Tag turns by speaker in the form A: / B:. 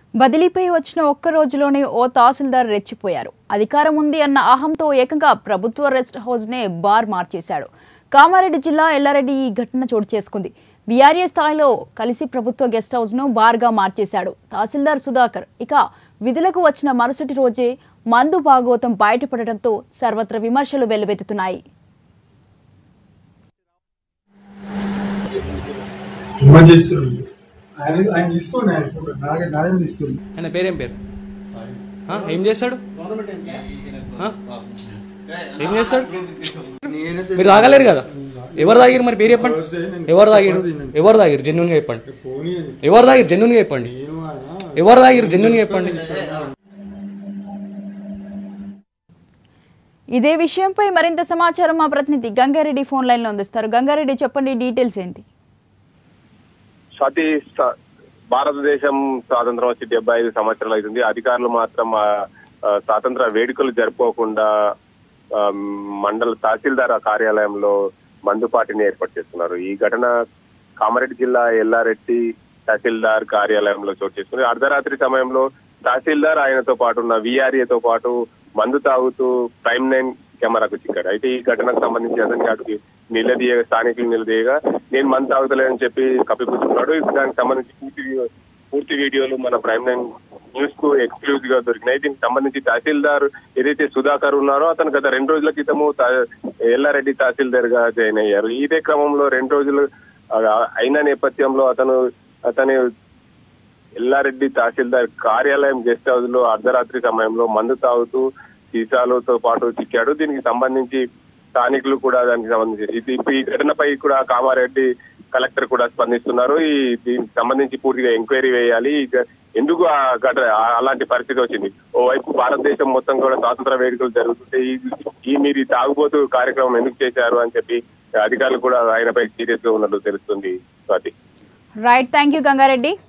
A: బదిలీపై వచ్చిన ఒక్క రోజులోనే ఓ తహసీల్దార్ రెచ్చిపోయారు అధికారం ఉంది అన్న అహంతో ఏకంగా ప్రభుత్వ రెస్ట్ హౌస్నే బార్ మార్చేశాడు కామారెడ్డి జిల్లా ఎల్లారెడ్డి ఈ ఘటన చోటు చేసుకుంది బీఆర్ఏ స్థాయిలో కలిసి ప్రభుత్వ గెస్ట్ హౌస్ను బార్గా మార్చేశాడు తహసీల్దార్ సుధాకర్ ఇక విధులకు వచ్చిన మరుసటి రోజే మందు భాగోతం బయటపడటంతో సర్వత్ర విమర్శలు వెల్లువెత్తుతున్నాయి
B: ఏమో చేస్తున్నాడు ఆయన ఆయన తీసుకోండి ఆయన ఫోటో నాకే నాదేం తీస్తుంది
C: ఆయన పేరేం పేరు ఆ, ఏం చేస్తాడు ఆ? ఏం చేస్తాడు మీరు తాగలేరు కదా ఎవరు తాగిరు మరి పేరు చెప్పండి ఎవరు తాగిరు ఎవరు తాగిరు జెన్యున్ గా చెప్పండి
B: ఫోన్
C: ఎవరు తాగిరు జెన్యున్ గా చెప్పండి
B: నేను ఆయన
C: ఎవరు తాగిరు జెన్యున్ గా చెప్పండి
A: ఇదే విషయంపై మరింత సమాచారం మా ప్రతినిధి గంగారెడ్డి ఫోన్ లైన్లో అందిస్తారు గంగారెడ్డి చెప్పండి డీటెయిల్స్ ఏంటి
D: స్వాతి స- భారతదేశం స్వాతంత్రం వచ్చి డెబ్బై ఐదు సంవత్సరాలు అవుతుంది అధికారులు మాత్రం ఆ, ఆ, స్వాతంత్ర వేడుకలు జరుపుకోకుండా ఆ, మండల తహసీల్దార్ కార్యాలయంలో మందుపాటిని ఏర్పాటు చేస్తున్నారు ఈ ఘటన కామారెడ్డి జిల్లా ఎల్లారెడ్డి తహసీల్దార్ కార్యాలయంలో చోటు చేసుకుంది అర్ధరాత్రి సమయంలో తహసీల్దార్ ఆయనతో పాటు ఉన్న విఆర్ఏతో పాటు మందు తాగుతూ ప్రైమ్ నైన్ కెమెరాకు చిక్కాడు అయితే ఈ ఘటనకు సంబంధించి అతనికి అటు నిలదీయ స్థానికులు నిలదీయగా నేను మందు తాగుతలేనని చెప్పి కప్పిపుచ్చుకున్నాడు దానికి సంబంధించి పూర్తి వీ- పూర్తి వీడియోలు మన ప్రైమ్ నైన్ న్యూస్ కు ఎక్స్క్లూజివ్ గా దొరికినాయి దీనికి సంబంధించి తహసీల్దార్ ఏదైతే సుధాకర్ ఉన్నారో అతను గత రెండు రోజుల క్రితము త- ఎల్లారెడ్డి తహసీల్దార్ గా జాయిన్ అయ్యారు ఇదే క్రమంలో రెండు రోజులు ఆ, అయిన నేపథ్యంలో అతను అతని ఎల్లారెడ్డి తహసీల్దార్ కార్యాలయం గెస్ట్ హౌస్ లో అర్ధరాత్రి సమయంలో మందు తాగుతూ సీసాలతో పాటు చిక్కాడు దీనికి సంబంధించి స్థానికులు కూడా దానికి సంబంధించి ఇది ఇప్పుడు ఈ ఘటనపై కూడా కామారెడ్డి కలెక్టర్ కూడా స్పందిస్తున్నారు ఈ దీనికి సంబంధించి పూర్తిగా ఎంక్వైరీ వేయాలి ఇక ఎందుకు ఆ ఘటన ఆ- అలాంటి పరిస్థితి వచ్చింది ఓవైపు భారతదేశం మొత్తం కూడా స్వాతంత్ర వేడుకలు జరుగుతుంటే ఈ- ఈ మీరు ఈ తాగుబోతు కార్యక్రమం ఎందుకు చేశారు అని చెప్పి అధికారులు కూడా ఆయనపై సీరియస్ గా ఉన్నట్టు తెలుస్తుంది Swathi
A: right thank you Gangareddy